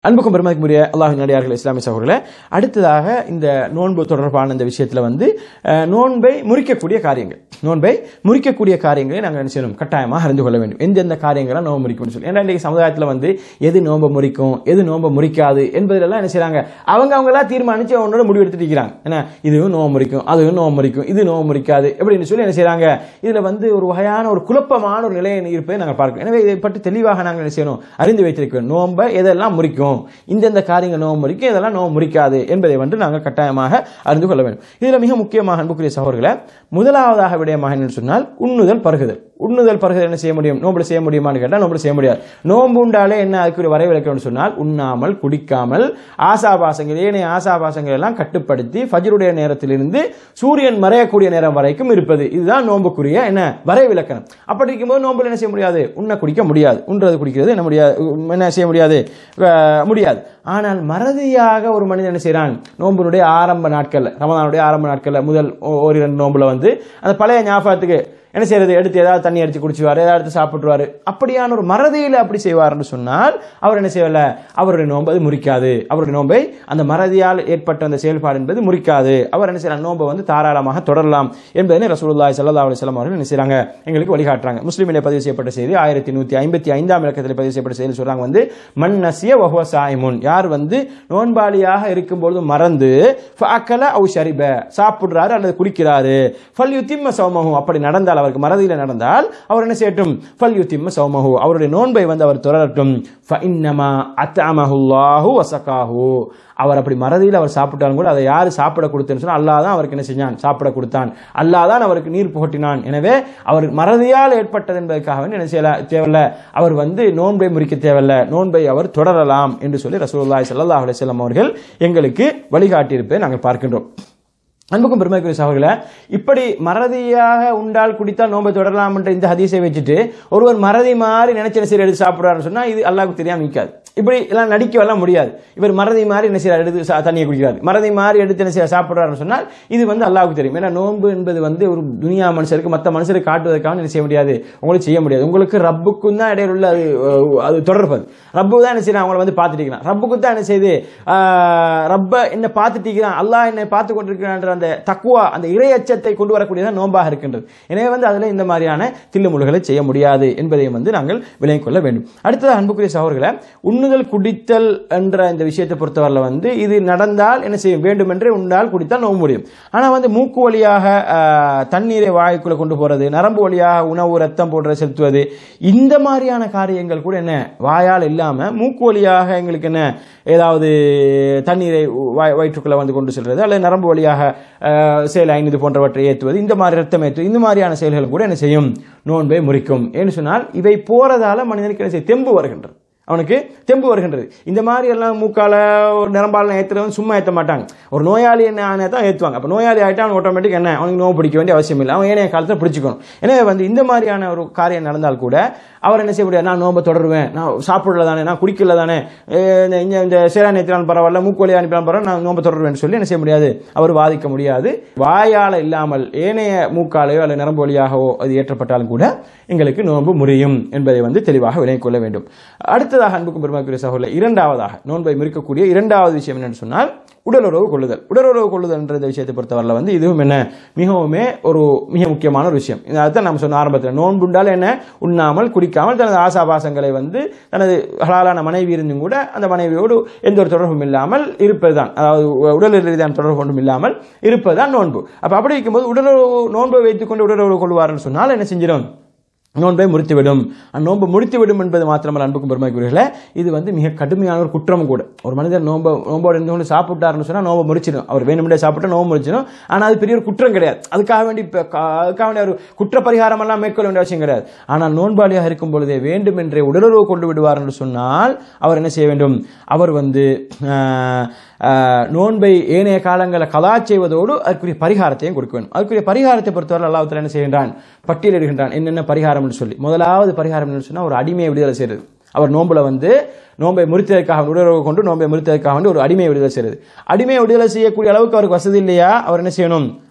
அன்புக்கும் பெருமதிக்குரிய அல்லாஹின் நடிகார்கள் இஸ்லாமிய சகோதரர்களே அடுத்ததாக இந்த நோன்பு தொடர்பான இந்த விஷயத்தில் வந்து அஹ், நோன்பை முறிக்கக்கூடிய காரியங்கள் நோன்பை முறிக்கக்கூடிய காரியங்களை நாங்கள் என்ன செய்யணும் கட்டாயமாக அறிந்து கொள்ள வேண்டும் எந்தெந்த காரியங்களை நோன்பு முறிக்கும்னு சொல்லி ஏன்னா இன்றைக்கு சமுதாயத்தில் வந்து எது நோன்பை முறிக்கும் எது நோன்பை முறிக்காது என்பதிலெல்லாம் என்ன செய்றாங்க அவங்க அவங்களா தீர்மானிச்சு அவனோட முடிவு எடுத்துட்டு இருக்கிறாங்க ஏன்னா இதுவும் நோம்பு முறிக்கும் அதுவும் நோம்பு முறிக்கும் இது நோம்பு முறிக்காது அப்படின்னு சொல்லி என்ன செய்றாங்க இதுல வந்து ஒரு வகையான ஒரு குழப்பமான ஒரு நிலை இருப்பதை நாங்கள் பார்க்கிறோம் எனவே இதை பற்றி தெளிவாக நாங்கள் என்ன செய்யணும் அறிந்து வைத்திருக்கிறோம் நோன்பை எதெல்லாம் முறிக்கும் இந்தந்த காரியங்கள் நோம்பு முறிக்கும் இதெல்லாம் நோம்பு முறிக்காது என்பதை வந்து நாங்கள் கட்டாயமாக அறிந்து கொள்ள வேண்டும் இதில் மிக முக்கியமாக அன்புக்குரிய சகோதரர்களை முதலாவதாக விடயமாக என்னன்னு சொன்னால் உண்ணுதல் பருகுதல் உண்ணுதல் பருகுதல் என்ன செய்ய முடியும் நோம்புல செய்ய முடியுமான்னு கேட்டால் நோம்புல செய்ய முடியாது நோம்பு உண்டாலே என்ன அதுக்கு ஒரு வரைவிலக்கணும்னு சொன்னால் உண்ணாமல் குடிக்காமல் ஆசாபாசங்கள் ஏனைய ஆசாபாசங்கள் எல்லாம் கட்டுப்படுத்தி ஃபஜ்ருடைய நேரத்திலிருந்து சூரியன் மறையக்கூடிய நேரம் வரைக்கும் இருப்பது இதுதான் நோம்புக்குரிய என்ன வரைவிலக்கணம் அப்படி இருக்கும்போது நோம்புல என்ன செய்ய முடியாது உண்ண குடிக்க முடியாது உண்றது குடிக்கிறது என்ன முடியாது என்ன செய்ய முடியாது அஹ், முடியாது ஆனால் மறதியாக ஒரு மனிதன் என்ன செய்கிறான் நோம்பினுடைய ஆரம்ப நாட்கள்ல ரமதானுடைய ஆரம்ப நாட்கள்ல முதல் ஓ- ஓரிரண்டு நோம்புல வந்து அந்த பழைய ஞாபகத்துக்கு என்ன செய்யறது எடுத்து ஏதாவது தண்ணி அடிச்சு குடிச்சுவாரு ஏதாவது எடுத்து சாப்பிட்டுருவாரு அப்படியான ஒரு மறதியில் அப்படி செய்வார்னு சொன்னால் அவர் என்ன செய்யல அவருடைய நோன்பு அது முறிக்காது அவருடைய நோன்பை அந்த மறதியால் ஏற்பட்ட அந்த செயல்பாடு என்பது முறிக்காது அவர் என்ன செய்யறாங்க நோன்பை வந்து தாராளமாக தொடரலாம் என்பதை ரசூலுல்லாஹி ஸல்லல்லாஹு அலைஹி வஸல்லம் அவர்கள் என்ன செய்றாங்க எங்களுக்கு வழிகாட்டுறாங்க முஸ்லிமிலே பதிவு செய்யப்பட்ட செய்தி ஆயிரத்தி நூத்தி ஐம்பத்தி ஐந்தாம் இலக்கத்தில் பதிவு செய்யப்பட்ட செய்தி சொல்றாங்க வந்து மன் நசிய வஹுவ சாயிமுன் யார் வந்து நோன்பாளியாக இருக்கும்பொழுது மறந்து ஃபஅக்கல அவு ஷரிப சாப்பிடுறாரு அல்லது குடிக்கிறாரு ஃபல் யுத்திம்ம சௌமஹு அப்படி நடந்தால் அவருக்கு மறதியில் நடந்தால் அவர் என்ன செய்யட்டும் ஃபல் யுத்திம்ம சௌமஹு அவருடைய நோன்பை வந்து அவர் தொடரட்டும் ஃபஇன்னமா அத்அமஹுல்லாஹு வசகாஹு அவர் அப்படி மறதியில் அவர் சாப்பிட்டாலும் கூட அதை யார் சாப்பிட கொடுத்தேன்னு சொன்னால் அல்லாஹ் தான் அவருக்கு என்ன செஞ்சான் சாப்பிட கொடுத்தான் அல்லாஹ் தான் அவருக்கு நீர் புகட்டினான் எனவே அவர் மறதியால் ஏற்பட்டது என்பதற்காக வேண்டி என்ன செய்யல தேவையில்ல அவர் வந்து நோன்பை முறிக்க தேவையில்ல நோன்பை அவர் தொடரலாம் என்று சொல்லி ரசூலுல்லாஹி ஸல்லல்லாஹு அலைஹி வஸல்லம் அவர்கள் எங்களுக்கு வழிகாட்டியிருப்பதை நாங்கள் பார்க்கின்றோம் அன்புக்கும் பெருமைக்குரிய சகோதரர்களே இப்படி மறதியாக உண்டால் குடித்தால் நோன்பை தொடரலாம் என்ற இந்த ஹதீஸை வச்சுட்டு ஒருவர் மறதி மாதிரி நினைச்ச சரி எடுத்து சாப்பிடுறாருன்னு சொன்னா இது அல்லாஹ்வுக்கு தெரியாம நிற்காது இப்படி எல்லாம் நடிக்கவெல்லாம் முடியாது இவர் மறதி மாதிரி என்ன செய்யறாரு எடுத்து சா- தண்ணியை குடிக்கிறார் மறதி மாதிரி எடுத்து என்ன செய்ய சாப்பிடுறாருன்னு சொன்னால் இது வந்து அல்லாஹ்வுக்கு தெரியும் ஏன்னா நோன்பு என்பது வந்து ஒரு துனியா மனுஷருக்கு மற்ற மனுஷருக்கு காட்டுவதற்காக என்ன செய்ய முடியாது உங்களுக்கு செய்ய முடியாது உங்களுக்கு ரப்புக்கும் தான் இடையில உள்ள அது அஹ், அது தொடர்பு அது ரப்பு தான் என்ன செய்யறான் அவங்கள வந்து பார்த்துட்டு இருக்கிறான் ரப்புக்கு தான் என்ன செய்யுது ஆஹ், ரப்ப என்ன பார்த்துட்டு இருக்கிறான் அல்லாஹ் என்னை பார்த்து கொண்டிருக்கிறான்ற அந்த தக்குவா அந்த இறையச்சத்தை கொண்டு வரக்கூடியதான் நோன்பாக இருக்கின்றது எனவே வந்து அதுல இந்த மாதிரியான தில்லுமுழுகளை செய்ய முடியாது என்பதையும் வந்து நாங்கள் விளங்கிக் கொள்ள வேண்டும் அடுத்தது அன்புக்குரிய சகோதரர்களை உண்ணுதல் குடித்தல் என்ற இந்த விஷயத்தை பொறுத்தவரையில் வந்து இது நடந்தால் என்ன செய்யும் வேண்டுமென்றே உண்டால் குடித்தால் நோவு முடியும் ஆனால் வந்து மூக்கு வழியாக ஆஹ், தண்ணீரை வாய்க்குள்ள கொண்டு போறது நரம்பு வழியாக உணவு ரத்தம் போன்ற செலுத்துவது இந்த மாதிரியான காரியங்கள் கூட என்ன வாயால் இல்லாம மூக்கு வழியாக எங்களுக்கு என்ன ஏதாவது தண்ணீரை வாய் வயிற்றுக்குள்ள வந்து கொண்டு செல்றது அல்லது நரம்பு வழியாக ஆஹ், செயல் ஐந்து போன்றவற்றை ஏற்றுவது இந்த மாதிரி ரத்தம் ஏற்றுவது இந்த மாதிரியான செயல்கள் கூட என்ன செய்யும் நோன்பை முறிக்கும் ஏன்னு சொன்னால் இவை போறதால மனிதனுக்கு என்ன செய்யும் தெம்பு வருகின்றது அவனுக்கு தெம்பு வருகின்றது இந்த மாதிரி எல்லாம் மூக்கால ஒரு நிரம்பால ஏற்றுறவன் சும்மா ஏற்ற மாட்டாங்க ஒரு நோயாளி என்ன ஆனா தான் ஏற்றுவாங்க அப்போ நோயாளி ஆகிட்டா அவன் ஆட்டோமேட்டிக் என்ன அவனுக்கு நோவு பிடிக்க வேண்டிய அவசியம் இல்லை அவன் ஏனைய காலத்தில் பிடிச்சிக்கணும் எனவே வந்து இந்த மாதிரியான ஒரு காரியம் நடந்தால் கூட அவர் என்ன செய்ய முடியாது நான் நோம்பை தொடருவேன் நான் சாப்பிடல தானே நான் குடிக்கல தானே அஹ் இந்த- இந்த இந்த சேரா நேத்திரான் பரவாயில்ல மூக்கோலி அனுப்பினாலும் பரவாயில்ல நான் நோம்பை தொடருவேன் சொல்லி என்ன செய்ய முடியாது அவர் வாதிக்க முடியாது வாயால் இல்லாமல் ஏனைய மூக்காலையோ அல்லது நரம்பு வழியாகவோ அது ஏற்றப்பட்டாலும் கூட எங்களுக்கு நோன்பு முறியும் என்பதை வந்து தெளிவாக விளங்கிக் கொள்ள வேண்டும் அடுத்ததாக அன்புக்கும் பெருமாக்குரிய சகோதரர் இரண்டாவதாக நோன்பை முறிக்கக்கூடிய இரண்டாவது விஷயம் என்னன்னு சொன்னால் உடலுறவு கொள்ளுதல் உடலுறவு கொள்ளுதல் என்ற இந்த விஷயத்தை பொறுத்தவரையில் வந்து இதுவும் என்ன மிகவுமே ஒரு மிக முக்கியமான ஒரு விஷயம் அதான் நம்ம சொன்ன ஆரம்பத்தில் நோன்புண்டால் என்ன உண்ணாமல் குடிக்காமல் தனது ஆசாபாசங்களை வந்து தனது ஹலாலான மனைவி இருந்தும் கூட அந்த மனைவியோடு எந்த ஒரு தொடர்பும் இல்லாமல் இருப்பதுதான் அதாவது உடல் ரீதியான தொடர்பு ஒன்றும் இல்லாமல் இருப்பதுதான் நோன்பு அப்ப அப்படி இருக்கும்போது உடலுறவு நோன்பை வைத்துக்கொண்டு உடலுறவு கொள்வார்னு சொன்னால் என்ன செஞ்சிடும் நோன்பை முடித்துவிடும் அந்நோன்பை முடித்துவிடும் என்பது மாத்திரமல்ல அன்புக்கும் பெருமைக்குரியர்களே இது வந்து மிக கடுமையான ஒரு குற்றம் கூட ஒரு மனிதர் நோன்பை நோம்போடு இருந்து கொண்டு சாப்பிட்டாருன்னு சொன்னா நோன்பை முடிச்சிடும் அவர் வேணுமெண்டே சாப்பிட்டா நோம்பு முடிச்சிடும் ஆனால் அது பெரிய ஒரு குற்றம் கிடையாது அதுக்காக வேண்டி இப்ப கா- அதுக்காக வேண்டிய ஒரு குற்ற பரிகாரம் எல்லாம் மேற்கொள்ள வேண்டிய அவசியம் கிடையாது ஆனால் நோன்பாளியாக இருக்கும் பொழுதே வேண்டுமென்றே உடலுறவு கொண்டு விடுவார் என்று சொன்னால் அவர் என்ன செய்ய வேண்டும் அவர் வந்து ஆஹ், ஆஹ், நோன்பை ஏனைய காலங்களில் கலா செய்வதோடு அதற்குரிய பரிகாரத்தையும் கொடுக்க வேண்டும் அதற்குரிய பரிகாரத்தை பொறுத்தவரை அல்லாஹ் என்ன செய்கின்றான் பட்டியலிடுகின்றான் என்னென்ன பரிகாரம் என்று சொல்லி முதலாவது பரிகாரம் என்று சொன்னால் ஒரு அடிமையை விடுதலை செய்கிறது அவர் நோன்புல வந்து நோன்பை முறித்ததற்காக உடலுறவு கொண்டு நோன்பை முறித்ததற்காக வேண்டி ஒரு அடிமையை விடுதலை செய்கிறது அடிமையை விடுதலை செய்யக்கூடிய அளவுக்கு அவருக்கு வசதி இல்லையா அவர் என்ன செய்யணும்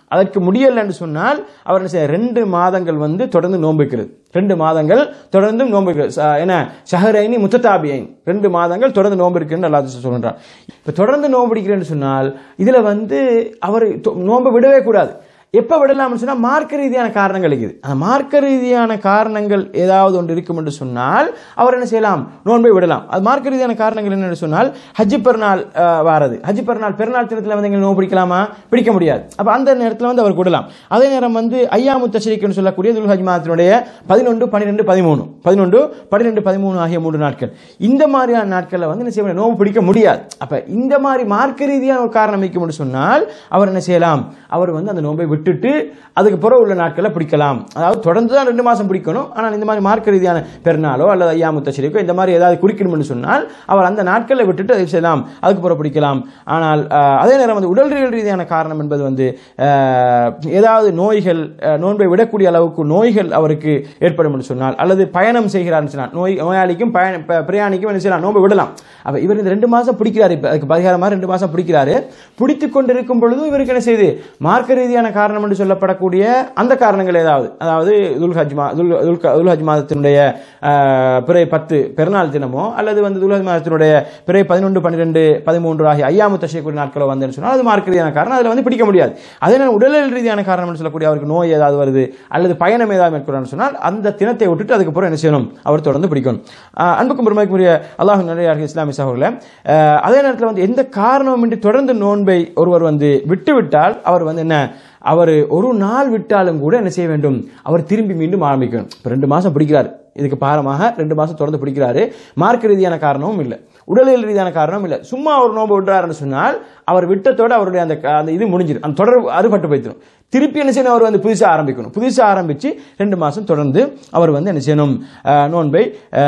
அதற்கு முடியல என்று சொன்னால் அவர் என்ன செய்ய ரெண்டு மாதங்கள் வந்து தொடர்ந்து நோன்பு வைக்கிறது ரெண்டு மாதங்கள் தொடர்ந்து நோன்பு வைக்கிறது ச- என்ன ஷஹரைனி முத்ததாபியைன் ரெண்டு மாதங்கள் தொடர்ந்து நோன்பு இருக்குன்னு அல்லாஹ் சொல்கின்றார் இப்போ தொடர்ந்து நோன்பு பிடிக்கிறேன்னு சொன்னால் இதுல வந்து அவர் தொ- நோன்பை விடவே கூடாது எப்ப விடலாம்னு சொன்னா மார்க்க ரீதியான காரணங்கள் இருக்குது அந்த மார்க்க ரீதியான காரணங்கள் ஏதாவது ஒன்று இருக்கும் என்று சொன்னால் அவர் என்ன செய்யலாம் நோன்பை விடலாம் அது மார்க்க ரீதியான காரணங்கள் என்னன்னு சொன்னால் ஹஜ்ஜி பெருநாள் அஹ், வாரது ஹஜ்ஜி பெருநாள் பெருநாள் தினத்தில் வந்து எங்களை நோன்பு பிடிக்கலாமா பிடிக்க முடியாது அப்ப அந்த நேரத்தில் வந்து அவர் விடலாம் அதே நேரம் வந்து ஐயாமு தஷரிக்குன்னு சொல்லக்கூடிய துல்ஹஜ் மாதத்தினுடைய பதினொன்று பன்னிரெண்டு பதிமூணு பதினொன்று பன்னிரெண்டு பதிமூணு ஆகிய மூன்று நாட்கள் இந்த மாதிரியான நாட்களில் வந்து என்ன செய்ய முடியாது? நோன்பு பிடிக்க முடியாது அப்ப இந்த மாதிரி மார்க்க ரீதியான ஒரு காரணம் வைக்கும் சொன்னால் அவர் என்ன செய்யலாம் அவர் வந்து அந்த நோன்பை விட்டுட்டு அதுக்கு பிறகு உள்ள நாட்களில் பிடிக்கலாம் அதாவது தொடர்ந்து தான் ரெண்டு மாசம் பிடிக்கணும் ஆனால் இந்த மாதிரி மார்க்க ரீதியான பெருநாளோ அல்லது ஐயாமு தஷரிக்கோ இந்த மாதிரி ஏதாவது குறிக்கணும்னு சொன்னால் அவர் அந்த நாட்களில் விட்டுட்டு அதை செய்யலாம் அதுக்கு பிறகு பிடிக்கலாம் ஆனால் அஹ், அதே நேரம் வந்து உடல் ரீதியான காரணம் என்பது வந்து அஹ், ஏதாவது நோய்கள் அஹ், நோன்பை விடக்கூடிய அளவுக்கு நோய்கள் அவருக்கு ஏற்படும் என்று சொன்னால் அல்லது பயணம் செய்கிறார்னு சொன்னால் நோய் நோயாளிக்கும் பயண ப- பிரயாணிக்கும் என்ன செய்யலாம் நோன்பை விடலாம் அப்ப இவர் இந்த ரெண்டு மாசம் பிடிக்கிறாரு இப்ப அதுக்கு பரிகாரமாக ரெண்டு மாசம் பிடிக்கிறாரு பிடித்து கொண்டிருக்கும் பொழுதும் இவருக்கு என்ன செய்யுது மார்க்க ரீதியான காரணம் என்று சொல்லப்படக்கூடிய அந்த காரணங்கள் ஏதாவது அதாவது துல்ஹஜ் மா துல் துல்க- துல்ஹஜ் மாதத்தினுடைய அஹ், பிறை பத்து பெருநாள் தினமோ அல்லது வந்து துல்ஹஜ் மாதத்தினுடைய பிறை பதினொன்று பன்னிரெண்டு பதிமூன்று ஆகிய ஐயாமு தஷைக்குரிய நாட்களோ வந்தேன்னு சொன்னால் அது மார்க்க ரீதியான காரணம் அதில் வந்து பிடிக்க முடியாது அதே நேரம் உடல் ரீதியான காரணம் என்று சொல்லக்கூடிய அவருக்கு நோய் ஏதாவது வருது அல்லது பயணம் ஏதாவது மேற்கொள்றான்னு சொன்னால் அந்த தினத்தை விட்டுட்டு அதுக்கப்புறம் என்ன செய்யணும் அவர் தொடர்ந்து பிடிக்கணும் அஹ், அன்புக்கும் பெருமைக்குரிய அல்லாஹ் நிறைய இஸ்லாமிய சகோதரர்களே அஹ், அதே நேரத்தில் வந்து எந்த காரணமின்றி தொடர்ந்து நோன்பை ஒருவர் வந்து விட்டுவிட்டால் அவர் வந்து என்ன அவர் ஒரு நாள் விட்டாலும் கூட என்ன செய்ய வேண்டும் அவர் திரும்பி மீண்டும் ஆரம்பிக்கணும் இப்போ ரெண்டு மாசம் பிடிக்கிறார் இதுக்கு பாரமாக ரெண்டு மாசம் தொடர்ந்து பிடிக்கிறாரு மார்க்க ரீதியான காரணமும் இல்லை உடலியல் ரீதியான காரணமும் இல்லை சும்மா அவர் நோன்பு விட்டுறாருன்னு சொன்னால் அவர் விட்டத்தோட அவருடைய அந்த அந்த இது முடிஞ்சிடும் அந்த தொடர் அறுபட்டு போய்த்திடும் திருப்பி என்ன செய்யணும் அவர் வந்து புதுசாக ஆரம்பிக்கணும் புதுசாக ஆரம்பிச்சு ரெண்டு மாசம் தொடர்ந்து அவர் வந்து என்ன செய்யணும் அஹ், நோன்பை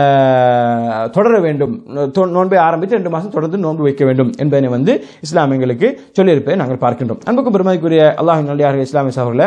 அஹ், தொடர வேண்டும் தொ- நோன்பை ஆரம்பித்து ரெண்டு மாசம் தொடர்ந்து நோன்பு வைக்க வேண்டும் என்பதனை வந்து இஸ்லாம் எங்களுக்கு சொல்லியிருப்பதை நாங்கள் பார்க்கின்றோம் அன்புக்கும் பெருமதிக்குரிய அல்லாஹின் நல்லியார்கள் இஸ்லாமிய சகோதரர்களே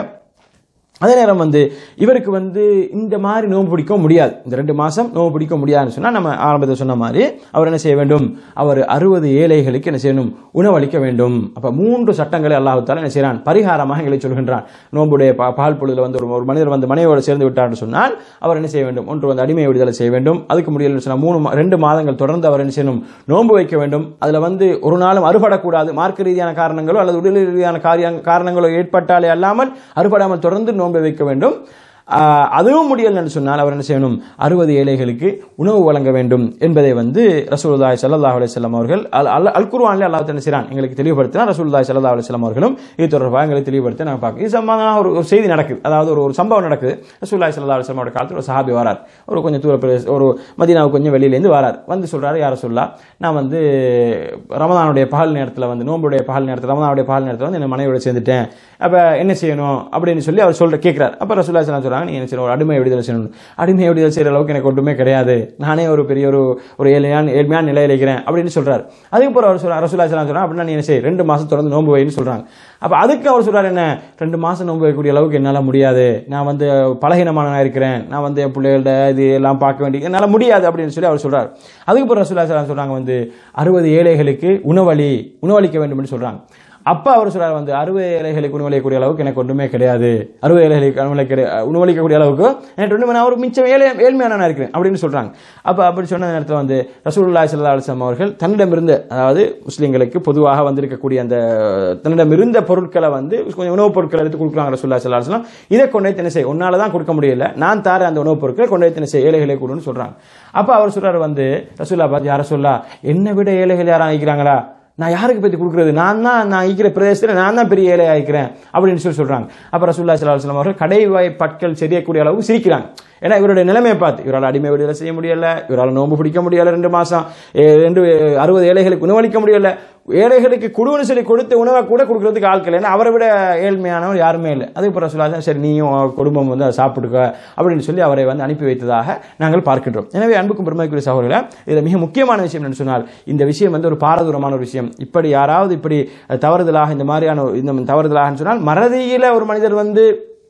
அதே நேரம் வந்து இவருக்கு வந்து இந்த மாதிரி நோன்பு பிடிக்க முடியாது இந்த ரெண்டு மாசம் நோன்பு பிடிக்க முடியாதுன்னு சொன்னா நம்ம ஆரம்பத்தில் சொன்ன மாதிரி அவர் என்ன செய்ய வேண்டும் அவர் அறுபது ஏழைகளுக்கு என்ன செய்யணும் உணவளிக்க வேண்டும் அப்ப மூன்று சட்டங்களை அல்லாஹால என்ன செய்யறான் பரிகாரமாக எங்களை சொல்கின்றான் நோன்புடைய பா- பால் பொழுதுல வந்து ஒரு ஒரு மனிதர் வந்து மனைவியோடு சேர்ந்து விட்டார்னு சொன்னால் அவர் என்ன செய்ய வேண்டும் ஒன்று வந்து அடிமை விடுதலை செய்ய வேண்டும் அதுக்கு முடியலன்னு சொன்னா மூணு மா- ரெண்டு மாதங்கள் தொடர்ந்து அவர் என்ன செய்யணும் நோன்பு வைக்க வேண்டும் அதுல வந்து ஒரு நாளும் அறுபடக்கூடாது மார்க்க ரீதியான காரணங்களோ அல்லது உடல் ரீதியான காரியம் காரணங்களோ ஏற்பட்டாலே அல்லாமல் அறுபடாமல் தொடர்ந்து நோன்பை வைக்க வேண்டும் ஆஹ், அதுவும் முடியலன்னு சொன்னால் அவர் என்ன செய்யணும் அறுபது ஏழைகளுக்கு உணவு வழங்க வேண்டும் என்பதை வந்து ரசூலுல்லாஹி ஸல்லல்லாஹு அலைஹி வஸல்லம் அவர்கள் அல் அல் அல் குர்ஆனில் அல்லாஹ் என்ன செய்றான் எங்களுக்கு தெளிவுபடுத்தினா ரசூலுல்லாஹி ஸல்லல்லாஹு அலைஹி வஸல்லம் அவர்களும் இது தொடர்பாக எங்களுக்கு தெளிவுபடுத்தி நாங்கள் பார்க்க இது சம்பந்தமாக ஒரு ஒரு செய்தி நடக்குது அதாவது ஒரு ஒரு சம்பவம் நடக்குது ரசூலுல்லாஹி ஸல்லல்லாஹு அலைஹி வஸல்லம் காலத்தில் ஒரு சஹாபி வரார் ஒரு கொஞ்சம் தூர பிரதேச ஒரு மதீனாவுக்கு கொஞ்சம் வெளியிலேருந்து வரார் வந்து சொல்றாரு யார சொல்லா நான் வந்து ரமதானுடைய பகல் நேரத்தில் வந்து நோம்புடைய பகல் நேரத்தில் ரமதானுடைய பகல் நேரத்தில் வந்து என் மனைவியோட சேர்ந்துட்டேன் அப்போ என்ன செய்யணும் அப்படின்னு சொல்லி அவர் சொல்ற கேட்கிறார் அப்போ ரசூல்லா ஸல்லல்லாஹு சொல்றாங்க நீ என்ன செய்யணும் ஒரு அடிமை விடுதலை செய்யணும் அடிமை விடுதலை செய்கிற அளவுக்கு எனக்கு ஒன்றுமே கிடையாது நானே ஒரு பெரிய ஒரு ஒரு ஏழ்மையான ஏழ்மையான நிலையில இருக்கிறேன் அப்படின்னு சொல்றாரு அதுக்கப்புறம் அவர் சொல்றாரு ரசூல்லா ஸல்லல்லாஹு சொல்றாங்க அப்படின்னா நீ என்ன செய் ரெண்டு மாசம் தொடர்ந்து நோன்பு வைன்னு சொல்றாங்க அப்போ அதுக்கு அவர் சொல்றாரு என்ன ரெண்டு மாசம் நோன்பு வைக்கக்கூடிய அளவுக்கு என்னால் முடியாது நான் வந்து பலகீனமானவனா இருக்கிறேன் நான் வந்து என் பிள்ளைகள்ட்ட இது எல்லாம் பார்க்க வேண்டிய என்னால் முடியாது அப்படின்னு சொல்லி அவர் சொல்றாரு அதுக்கப்புறம் ரசூல்லா ஸல்லல்லாஹு அலைஹி சொல்றாங்க வந்து அறுபது ஏழைகளுக்கு உணவளி உணவளிக்க வேண்டும் என்று சொல்றாங்க அப்ப அவர் சொல்றாரு வந்து அறுபது ஏழைகளுக்கு உணவளிக்கக்கூடிய அளவுக்கு எனக்கு ஒன்றுமே கிடையாது அறுபது ஏழைகளுக்கு உணவளிக்க உணவளிக்கக்கூடிய அளவுக்கு எனக்கு ஒன்றுமே நான் ஒரு மிச்சம் ஏழை ஏழ்மையான இருக்கிறேன் அப்படின்னு சொல்றாங்க அப்ப அப்படி சொன்ன நேரத்தில் வந்து ரசூலுல்லாஹி ஸல்லல்லாஹு அலைஹி வஸல்லம் அவர்கள் தன்னிடமிருந்த அதாவது முஸ்லிம்களுக்கு பொதுவாக வந்திருக்கக்கூடிய அந்த தன்னிடமிருந்த பொருட்களை வந்து கொஞ்சம் உணவுப் பொருட்களை எடுத்து கொடுக்குறாங்க ரசூலுல்லாஹி ஸல்லல்லாஹு அலைஹி வஸல்லம் இதை கொண்டு போய் தின செய் உன்னால தான் கொடுக்க முடியல நான் தார அந்த உணவுப் பொருட்களை கொண்டு போய் தின செய் ஏழைகளை கொடுன்னு சொல்றாங்க அப்ப அவர் சொல்றாரு வந்து ரசூல்லா பார்த்து யார சொல்லா என்னை விட ஏழைகள் யாரும் ஆகிக்கிறாங்களா நான் யாருக்கு பத்தி கொடுக்குறது நான் தான் நான் இருக்கிற பிரதேசத்தில் நான் தான் பெரிய ஏழை ஆகிக்கிறேன் அப்படின்னு சொல்லி சொல்றாங்க அப்ப ரசூல்லா ஸல்லல்லாஹு அலைஹி வஸல்லம் அவர்கள் கடைவாய் பற்கள் சரியக்கூடிய அளவுக்கு சிரிக்கிறாங்க ஏன்னா இவருடைய நிலைமையை பார்த்து இவரால் அடிமை விடுதலை செய்ய முடியல இவரால் நோன்பு பிடிக்க முடியல ரெண்டு மாசம் ஏ, ரெண்டு அறுபது ஏழைகளுக்கு உணவளிக்க முடியல ஏழைகளுக்கு குழுன்னு சொல்லி கொடுத்த உணவை கூட கொடுக்கறதுக்கு ஆட்கள் ஏன்னா அவரை விட ஏழ்மையானவர் யாருமே இல்லை அதுக்கப்புறம் சொல்லா சரி நீயும் உன் குடும்பம் வந்து அதை சாப்பிட்டுக்க அப்படின்னு சொல்லி அவரை வந்து அனுப்பி வைத்ததாக நாங்கள் பார்க்கின்றோம் எனவே அன்புக்கும் பெருமைக்குரிய சகோதரர்களே இதில் மிக முக்கியமான விஷயம் என்று சொன்னால் இந்த விஷயம் வந்து ஒரு பாரதூரமான ஒரு விஷயம் இப்படி யாராவது இப்படி தவறுதலாக இந்த மாதிரியான ஒரு- இந்த தவறுதலாக சொன்னால் மறதியில ஒரு மனிதர் வந்து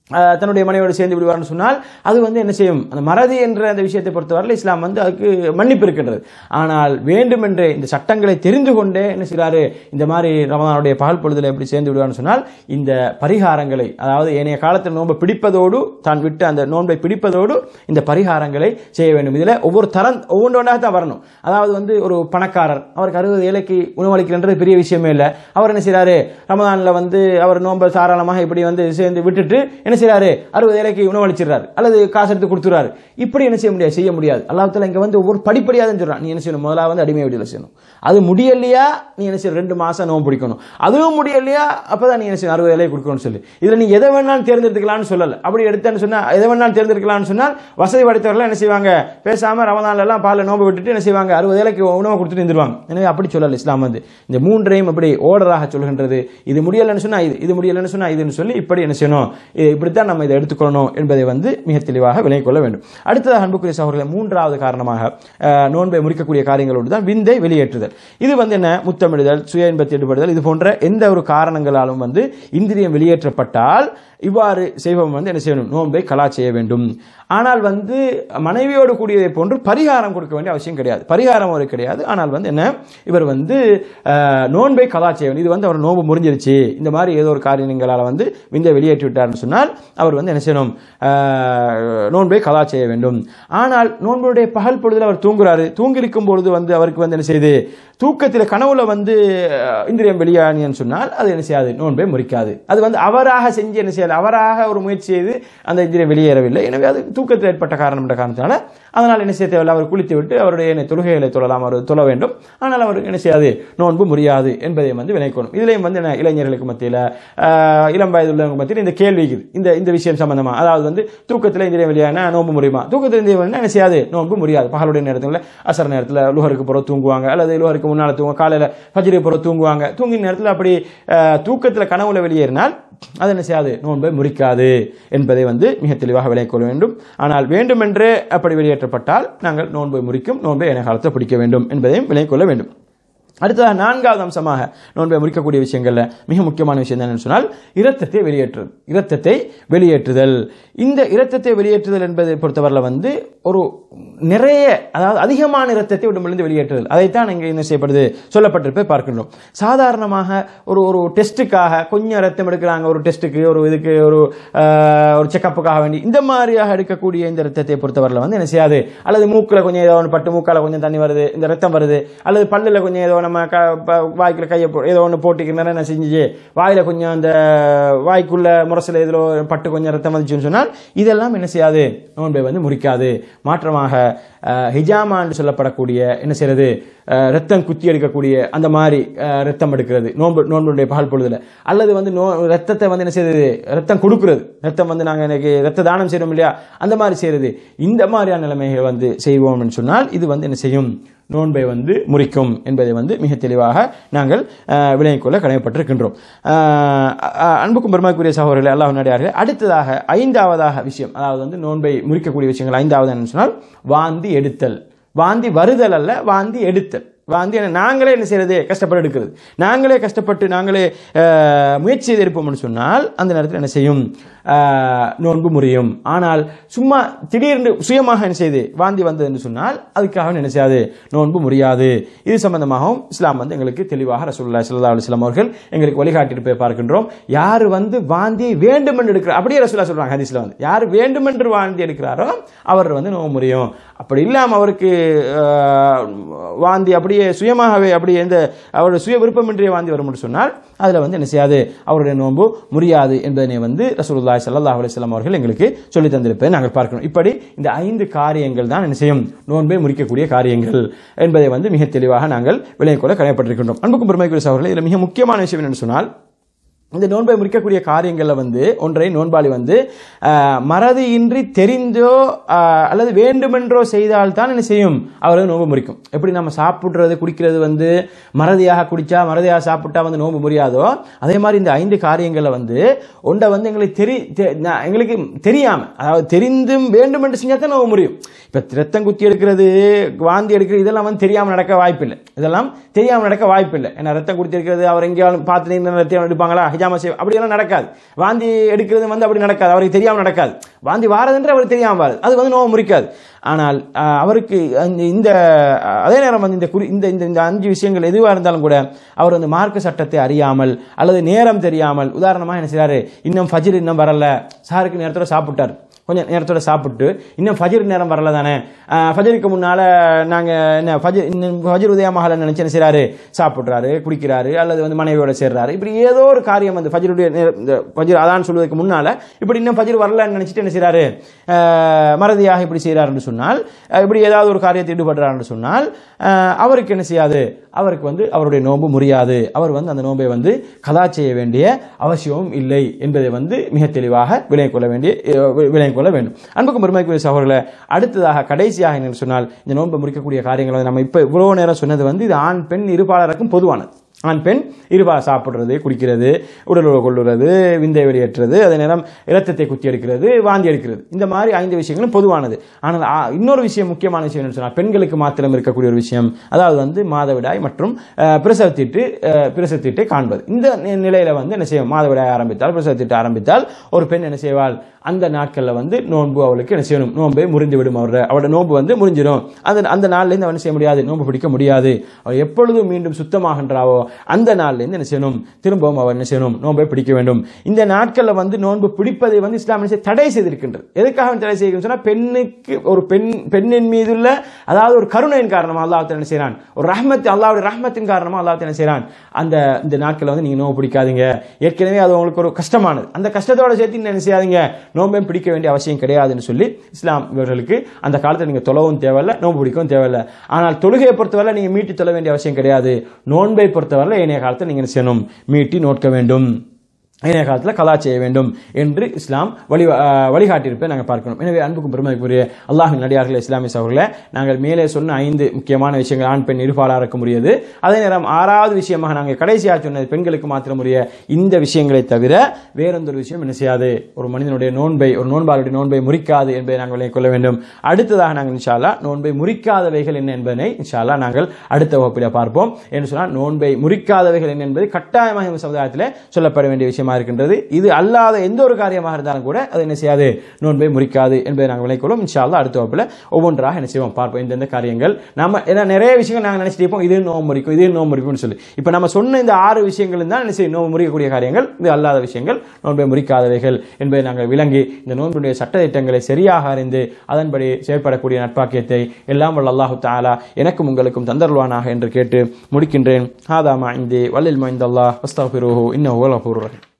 அஹ், தன்னுடைய மனைவியோடு சேர்ந்து விடுவார்னு சொன்னால் அது வந்து என்ன செய்யும் அந்த மறதி என்ற அந்த விஷயத்தை பொறுத்தவரையில் இஸ்லாம் வந்து அதுக்கு மன்னிப்பு இருக்கின்றது ஆனால் வேண்டுமென்றே இந்த சட்டங்களை தெரிந்து கொண்டே என்ன செய்கிறாரு இந்த மாதிரி ரமதானுடைய பகல் பொழுதுல எப்படி சேர்ந்து விடுவார்னு சொன்னால் இந்த பரிகாரங்களை அதாவது ஏனைய காலத்தில் நோன்பை பிடிப்பதோடு தான் விட்டு அந்த நோன்பை பிடிப்பதோடு இந்த பரிகாரங்களை செய்ய வேண்டும் இதில் ஒவ்வொரு தரம் ஒவ்வொன்றாக தான் வரணும் அதாவது வந்து ஒரு பணக்காரர் அவருக்கு அறுபது ஏழைக்கு உணவளிக்கிறன்றது பெரிய விஷயமே இல்லை அவர் என்ன செய்றாரு ரமதானில் வந்து அவர் நோன்பை தாராளமாக இப்படி வந்து சேர்ந்து விட்டுட்டு என்ன செய்றாரு அறுபது ஏழைக்கு உணவளிச்சிடுறாரு அல்லது காசு எடுத்து கொடுத்துறாரு இப்படி என்ன செய்ய முடியாது செய்ய முடியாது அல்லாஹ் இங்க வந்து ஒவ்வொரு படிப்படியாக தான் சொல்றான் நீ என்ன செய்யணும் முதலாவது வந்து அடிமை வீடியில் செய்யணும் அது முடியலையா நீ என்ன செய்யணும் ரெண்டு மாசம் நோன்பு பிடிக்கணும் அதுவும் முடியலையா அப்பதான் நீ என்ன செய்யணும் அறுபது ஏழைக்கு கொடுக்கணும்னு சொல்லி இதுல நீ எதை வேணாலும் தேர்ந்தெடுத்துக்கலாம்னு சொல்லல அப்படி எடுத்தேன்னு சொன்னா எதை வேணாலும் தேர்ந்தெடுக்கலாம்னு சொன்னால் வசதி படைத்தவர்கள் என்ன செய்வாங்க பேசாம ரமதான்ல எல்லாம் பால்ல நோன்பு விட்டுட்டு என்ன செய்வாங்க அறுபது ஏழைக்கு உணவு கொடுத்துட்டு இருந்துருவாங்க எனவே அப்படி சொல்லல இஸ்லாம் வந்து இந்த மூன்றையும் அப்படி ஓர்டராக சொல்கின்றது இது முடியலைன்னு சொன்னா இது இது முடியலைன்னு சொன்னா இதுன்னு சொல்லி இப்படி என்ன செய்யணும் இது இப்படித்தான் நம்ம இதை எடுத்துக்கொள்ளணும் என்பதை வந்து மிக தெளிவாக விலை கொள்ள வேண்டும் அடுத்ததாக அன்புக்குரிய சகோதரர்களே மூன்றாவது காரணமாக அஹ், நோன்பை முறிக்கக்கூடிய காரியங்களோடு தான் விந்தை வெளியேற்றுதல் இது வந்து என்ன முத்தமிடுதல் சுய இன்பத்தை ஈடுபடுதல் இது போன்ற எந்த ஒரு காரணங்களாலும் வந்து இந்திரியம் வெளியேற்றப்பட்டால் இவ்வாறு செய்பவன் வந்து என்ன செய்யணும் நோன்பை கலா செய்ய வேண்டும் ஆனால் வந்து மனைவியோடு கூடியதை போன்று பரிகாரம் கொடுக்க வேண்டிய அவசியம் கிடையாது பரிகாரம் அவருக்கு கிடையாது ஆனால் வந்து என்ன இவர் வந்து அஹ், நோன்பை கலா செய்ய வேண்டும் இது வந்து அவர் நோன்பு முறிஞ்சிருச்சு இந்த மாதிரி ஏதோ ஒரு காரியங்களால் வந்து விந்தை வெளியேற்றி விட்டார்னு சொன்னால் அவர் வந்து என்ன செய்யணும் அஹ், நோன்பை கலா செய்ய வேண்டும் ஆனால் நோன்புடைய பகல் பொழுதுல அவர் தூங்குறாரு தூங்கிருக்கும் பொழுது வந்து அவருக்கு வந்து என்ன செய்யுது தூக்கத்தில் கனவுல வந்து அஹ், இந்திரியம் வெளியானின்னு சொன்னால் அது என்ன செய்யாது நோன்பை முறிக்காது அது வந்து அவராக செஞ்சு என்ன செய்யாது அவராக ஒரு முயற்சி செய்து அந்த இந்திரியம் வெளியேறவில்லை எனவே அது தூக்கத்தில் ஏற்பட்ட காரணம் என்ற காரணத்தினால அதனால் என்ன செய்ய தேவையில்லை அவர் குளித்து விட்டு அவருடைய என்ன தொழுகைகளை தொழலாம் அவர் தொழ வேண்டும் ஆனால் அவர் என்ன செய்யாது நோன்பு முடியாது என்பதை வந்து வினைக்கணும் இதுலேயும் வந்து என்ன இளைஞர்களுக்கு மத்தியில் இளம் வயது உள்ளவங்க மத்தியில் இந்த கேள்வி இருக்குது இந்த இந்த விஷயம் சம்பந்தமா அதாவது வந்து தூக்கத்தில் இந்திரியம் வெளியான நோன்பு முடியுமா தூக்கத்தில் இந்திரியம் வெளியான என்ன செய்யாது நோன்பு முடியாது பகலுடைய நேரத்தில் அசர் நேரத்தில் லுகருக்கு பிறகு தூங்குவாங்க அல்லது லுகருக்கு முன்னால் தூங்குவாங்க காலையில் ஃபஜ்ருக்கு பிறகு தூங்குவாங்க தூங்கின நேரத்தில் அப்படி தூக்கத்தில் கனவுல வெளியேறினால் அது என்ன செய்யாது நோன்பை முறிக்காது என்பதை வந்து மிக தெளிவாக விளங்கிக் கொள்ள வேண்டும் ஆனால் வேண்டுமென்றே அப்படி வெளியேற்றப்பட்டால் நாங்கள் நோன்பை முறிக்கும் நோன்பை என காலத்தில் பிடிக்க வேண்டும் என்பதையும் விளங்கிக் கொள்ள வேண்டும் அடுத்ததாக நான்காவது அம்சமாக நோன்பை முறிக்கக்கூடிய விஷயங்கள்ல மிக முக்கியமான விஷயம் என்னன்னு சொன்னால் இரத்தத்தை வெளியேற்றுதல் இரத்தத்தை வெளியேற்றுதல் இந்த இரத்தத்தை வெளியேற்றுதல் என்பதை பொறுத்தவரையில் வந்து ஒரு நிறைய அதாவது அதிகமான இரத்தத்தை உடம்பிலிருந்து வெளியேற்றுதல் அதைத்தான் இங்கே என்ன செய்யப்படுது சொல்லப்பட்டிருப்பை பார்க்கின்றோம் சாதாரணமாக ஒரு ஒரு டெஸ்ட்டுக்காக கொஞ்சம் ரத்தம் எடுக்கிறாங்க ஒரு டெஸ்ட்டுக்கு ஒரு இதுக்கு ஒரு ஆஹ், ஒரு செக்கப்புக்காக வேண்டி இந்த மாதிரியாக எடுக்கக்கூடிய இந்த ரத்தத்தை பொறுத்தவரையில் வந்து என்ன செய்யாது அல்லது மூக்கில் கொஞ்சம் ஏதோ ஒன்று பட்டு மூக்கால கொஞ்சம் தண்ணி வருது இந்த ரத்தம் வருது அல்லது பல்லில் கொஞ்சம் ஏதோ நம்ம க ப- வாய்க்குள்ள கையை போ- ஏதோ ஒன்று போட்டிக்கிறனால என்ன செஞ்சு வாயில கொஞ்சம் அந்த வாய்க்குள்ள முரசில் இதில் பட்டு கொஞ்சம் ரத்தம் வந்துச்சுன்னு சொன்னால் இதெல்லாம் என்ன செய்யாது நோன்பை வந்து முறிக்காது மாற்றமாக அஹ், ஹிஜாமா என்று சொல்லப்படக்கூடிய என்ன செய்யறது அஹ், ரத்தம் குத்தி எடுக்கக்கூடிய அந்த மாதிரி அஹ், ரத்தம் எடுக்கிறது நோன்பு நோன்புடைய பகல் பொழுதுல அல்லது வந்து நோ ரத்தத்தை வந்து என்ன செய்யறது ரத்தம் கொடுக்கிறது ரத்தம் வந்து நாங்கள் எனக்கு ரத்த தானம் செய்யறோம் இல்லையா அந்த மாதிரி செய்யறது இந்த மாதிரியான நிலைமைகள் வந்து செய்வோம்னு சொன்னால் இது வந்து என்ன செய்யும் நோன்பை வந்து முறிக்கும் என்பதை வந்து மிக தெளிவாக நாங்கள் அஹ், விளங்கிக் கொள்ள கடமைப்பட்டிருக்கின்றோம் அஹ், அஹ், அன்புக்கும் பெருமாக்குரிய சகோதரர்களே அல்லாஹ் நடிகார்களே அடுத்ததாக ஐந்தாவதாக விஷயம் அதாவது வந்து நோன்பை முறிக்கக்கூடிய விஷயங்கள் ஐந்தாவது என்னன்னு சொன்னால் வாந்தி எடுத்தல் வாந்தி வருதல் அல்ல வாந்தி எடுத்தல் வாந்தி என்ன நாங்களே என்ன செய்யறது கஷ்டப்பட்டு எடுக்கிறது நாங்களே கஷ்டப்பட்டு நாங்களே அஹ், முயற்சி செய்து எடுப்போம்னு சொன்னால் அந்த நேரத்தில் என்ன செய்யும் அஹ், நோன்பு முறியும் ஆனால் சும்மா திடீர்னு சுயமாக என்ன செய்யுது வாந்தி வந்தது என்று சொன்னால் அதுக்காக என்ன செய்யாது நோன்பு முறியாது இது சம்பந்தமாகவும் இஸ்லாம் வந்து எங்களுக்கு தெளிவாக ரசூலுல்லாஹி ஸல்லல்லாஹு அலைஹி வஸல்லம் அவர்கள் எங்களுக்கு வழிகாட்டிட்டு பார்க்கின்றோம் யார் வந்து வாந்தியை வேண்டுமென்று எடுக்கிறார் அப்படியே ரசூலா சொல்றாங்க ஹதீஸ்ல வந்து யார் வேண்டுமென்று வாந்தி எடுக்கிறாரோ அவர் வந்து நோன்பு முறியும் அப்படி இல்லாம அவருக்கு அஹ், வாந்தி அப்படியே சுயமாகவே அப்படியே எந்த அவருடைய சுய விருப்பமின்றிய வாந்தி வரும் என்று சொன்னால் அதுல வந்து என்ன செய்யாது அவருடைய நோன்பு முறியாது என்பதனை வந்து ரசூலுல்லாஹி ஸல்லல்லாஹு அலைஹி வஸல்லம் அவர்கள் எங்களுக்கு சொல்லி தந்திருப்பதை நாங்கள் பார்க்கணும் இப்படி இந்த ஐந்து காரியங்கள் தான் என்ன செய்யும் நோன்பை முறிக்கக்கூடிய காரியங்கள் என்பதை வந்து மிக தெளிவாக நாங்கள் விளங்கிக் கொள்ள கடமைப்பட்டிருக்கின்றோம் அன்புக்கும் பெருமைக்குரிய சகோதரர்களே இதில் மிக முக்கியமான விஷயம் என்னன்னு சொன்னால் இந்த நோன்பை முறிக்கக்கூடிய காரியங்களில் வந்து ஒன்றை நோன்பாளி வந்து ஆஹ், மறதியின்றி தெரிந்தோ ஆஹ், அல்லது வேண்டுமென்றோ செய்தால்தான் என்ன செய்யும் அவர் வந்து நோன்பு முறிக்கும் எப்படி நம்ம சாப்பிட்றது குடிக்கிறது வந்து மறதியாக குடிச்சா மறதியாக சாப்பிட்டா வந்து நோன்பு முறியாதோ அதே மாதிரி இந்த ஐந்து காரியங்களில் வந்து ஒன்றை வந்து எங்களுக்கு தெரி தெ- நா- எங்களுக்கு தெரியாம அதாவது தெரிந்தும் வேண்டுமென்று செஞ்சா தான் நோன்பு முறியும் இப்போ ரத்தம் குத்தி எடுக்கிறது வாந்தி எடுக்கிறது இதெல்லாம் வந்து தெரியாமல் நடக்க வாய்ப்பில்லை இதெல்லாம் தெரியாமல் நடக்க வாய்ப்பில்லை ஏன்னா ரத்தம் குத்தி எடுக்கிறது அவர் எங்கேயாலும் பார்த்து நீங்க ரத்தம் எடுப்பாங்களா ஹிஜாமா செய்ய அப்படியெல்லாம் நடக்காது வாந்தி எடுக்கிறது வந்து அப்படி நடக்காது அவருக்கு தெரியாமல் நடக்காது வாந்தி வாரதுன்ற அவருக்கு தெரியாமல் வாருது அது வந்து நோவு முறிக்காது ஆனால் ஆஹ், அவருக்கு அந்த இந்த ஆஹ், அதே நேரம் வந்து இந்த குறி இந்த இந்த இந்த அஞ்சு விஷயங்கள் எதுவாக இருந்தாலும் கூட அவர் வந்து மார்க்க சட்டத்தை அறியாமல் அல்லது நேரம் தெரியாமல் உதாரணமாக என்ன செய்றாரு இன்னும் ஃபஜ்ர் இன்னும் வரல சாருக்கு நேரத்தோட சாப்பிட்டார் கொஞ்சம் நேரத்தோட சாப்பிட்டு இன்னும் ஃபஜ்ர் நேரம் வரல தானே ஆஹ், ஃபஜ்ருக்கு முன்னால நாங்க என்ன ஃபஜ்ர் இன்னும் ஃபஜ்ர் உதயமாகல நினைச்சு என்ன செய்றாரு சாப்பிட்றாரு குடிக்கிறாரு அல்லது வந்து மனைவியோட சேர்றாரு இப்படி ஏதோ ஒரு காரியம் வந்து ஃபஜ்ருடைய நேர- இந்த ஃபஜ்ர் அதான் சொல்வதற்கு முன்னால இப்படி இன்னும் ஃபஜ்ர் வரலன்னு நினைச்சிட்டு என்ன செய்றாரு ஆஹ், மறதியாக இப்படி செய்கிறாருன்னு சொன்னால் ஆஹ், இப்படி ஏதாவது ஒரு காரியத்தை ஈடுபடுறாருன்னு சொன்னால் ஆஹ், அவருக்கு என்ன செய்யாது அவருக்கு வந்து அவருடைய நோன்பு முறியாது அவர் வந்து அந்த நோன்பை வந்து கதா செய்ய வேண்டிய அவசியமும் இல்லை என்பதை வந்து மிக தெளிவாக விளங்கிக் கொள்ள வேண்டிய அஹ், வி- விளங்கிக் கொள்ள வேண்டும் அன்புக்கும் பெருமைக்குரிய சகோதரர்களை அடுத்ததாக கடைசியாக என்னன்னு சொன்னால் இந்த நோன்பை முறிக்கக்கூடிய காரியங்களை வந்து நம்ம இப்போ இவ்வளோ நேரம் சொன்னது வந்து இது ஆண் பெண் இருப்பாளருக்கும் பொதுவானது ஆண் பெண் இருபா சாப்பிடுறது குடிக்கிறது உடல் உறவு கொள்ளுறது விந்தை வெளியேற்றுறது அதே நேரம் இரத்தத்தை குத்தி எடுக்கிறது வாந்தி எடுக்கிறது இந்த மாதிரி ஐந்து விஷயங்களும் பொதுவானது ஆனால் ஆ, இன்னொரு விஷயம் முக்கியமான விஷயம் என்ன சொன்னால் பெண்களுக்கு மாத்திரம் இருக்கக்கூடிய ஒரு விஷயம் அதாவது வந்து மாதவிடாய் மற்றும் அஹ், பிரசவத்தீட்டு அஹ், பிரசவத்தீட்டை காண்பது இந்த நி- நிலையில வந்து என்ன செய்யும் மாதவிடாய் ஆரம்பித்தால் பிரசவத்தீட்டு ஆரம்பித்தால் ஒரு பெண் என்ன செய்வாள் அந்த நாட்களில் வந்து நோன்பு அவளுக்கு என்ன செய்யணும் நோன்பை முறிந்து விடும் அவரோட அவரோட நோன்பு வந்து முறிஞ்சிடும் அந்த அந்த நாள்லேருந்து அவன் என்ன செய்ய முடியாது நோன்பு பிடிக்க முடியாது அவள் எப்பொழுதும் மீண்டும் சுத்தமாகின்றாவோ அந்த நாள்லேருந்து என்ன செய்யணும் திரும்பவும் அவர் என்ன செய்யணும் நோன்பை பிடிக்க வேண்டும் இந்த நாட்களில் வந்து நோன்பு பிடிப்பதை வந்து இஸ்லாம் என்ன செய்ய- தடை செய்திருக்கின்றது எதுக்காக அவன் தடை செய்கிறது சொன்னால் பெண்ணுக்கு ஒரு பெண் பெண்ணின் மீதுள்ள அதாவது ஒரு கருணையின் காரணமாக அல்லாஹ் என்ன செய்கிறான் ஒரு ரஹ்மத் அல்லாவுடைய ரஹ்மத்தின் காரணமாக அல்லாஹ் என்ன செய்கிறான் அந்த இந்த நாட்களில் வந்து நீங்கள் நோவு பிடிக்காதீங்க ஏற்கனவே அது உங்களுக்கு ஒரு கஷ்டமானது அந்த கஷ்டத்தோட சேர்த்து நீங்க என்ன செய்யாதீங்க நோன்பையும் பிடிக்க வேண்டிய அவசியம் கிடையாதுன்னு சொல்லி இஸ்லாம் இவர்களுக்கு அந்த காலத்தில் நீங்கள் தொழவும் தேவையில்ல நோன்பு பிடிக்கவும் தேவையில்ல ஆனால் தொழுகையை பொறுத்தவரை நீங்கள் மீட்டி தொழ வேண்டிய அவசியம் கிடையாது நோன்பை பொறுத்தவரை ஏனைய காலத்தில் நீங்கள் என்ன செய்யணும் மீட்டி நோட்க வேண்டும் இணைய காலத்தில் கலா செய்ய வேண்டும் என்று இஸ்லாம் வழி அஹ், வழிகாட்டியிருப்பதை நாங்கள் பார்க்கணும் எனவே அன்புக்கும் பெருமைக்குரிய அல்லாஹின் நடிகார்கள் இஸ்லாமிய சகோதரர்களே நாங்கள் மேலே சொன்ன ஐந்து முக்கியமான விஷயங்கள் ஆண் பெண் இருபாலாருக்கு உரியது அதே நேரம் ஆறாவது விஷயமாக நாங்கள் கடைசியாக சொன்னது பெண்களுக்கு மாத்திரம் உரிய இந்த விஷயங்களை தவிர வேறொரு விஷயம் என்ன செய்யாது ஒரு மனிதனுடைய நோன்பை ஒரு நோன்பாளுடைய நோன்பை முறிக்காது என்பதை நாங்கள் விளங்கிக் கொள்ள வேண்டும் அடுத்ததாக நாங்கள் இன்ஷால்லா நோன்பை முறிக்காதவைகள் என்ன என்பதனை இன்ஷால்லா நாங்கள் அடுத்த வகுப்பில் பார்ப்போம் என்று சொன்னால் நோன்பை முறிக்காதவைகள் என்ன என்பது கட்டாயமாக இந்த சமுதாயத்தில் சொல்லப்பட வேண்டிய விஷயமா இருக்கின்றது இது அல்லாத எந்த ஒரு காரியமாக இருந்தாலும் கூட அது என்ன செய்யாது நோன்பை முறிக்காது என்பதை நாங்கள் விளைக்கொள்ளும் இன்ஷால்லா அடுத்த வகுப்பில் ஒவ்வொன்றாக என்ன செய்வோம் பார்ப்போம் இந்தந்த காரியங்கள் நம்ம ஏன்னா நிறைய விஷயங்கள் நாங்கள் நினைச்சிட்டு இருப்போம் இது நோம்பு முறிக்கும் இது நோம்பு முறிக்கும்னு சொல்லி இப்போ நம்ம சொன்ன இந்த ஆறு விஷயங்கள் தான் என்ன செய்யும் நோம்பு முறிக்கக்கூடிய காரியங்கள் இது அல்லாத விஷயங்கள் நோன்பை முறிக்காதவைகள் என்பதை நாங்கள் விளங்கி இந்த நோன்புடைய சட்டத்திட்டங்களை சரியாக அறிந்து அதன்படி செயற்படக்கூடிய நட்பாக்கியத்தை எல்லாம் வல்ல அல்லாஹு தாலா எனக்கும் உங்களுக்கும் தந்தருள்வானாக என்று கேட்டு முடிக்கின்றேன் ஹாதா மைந்தி வல்லில் மைந்தல்லா வஸ்தஃபிருஹு இன்னஹு வல் கஃபூருர் ரஹீம்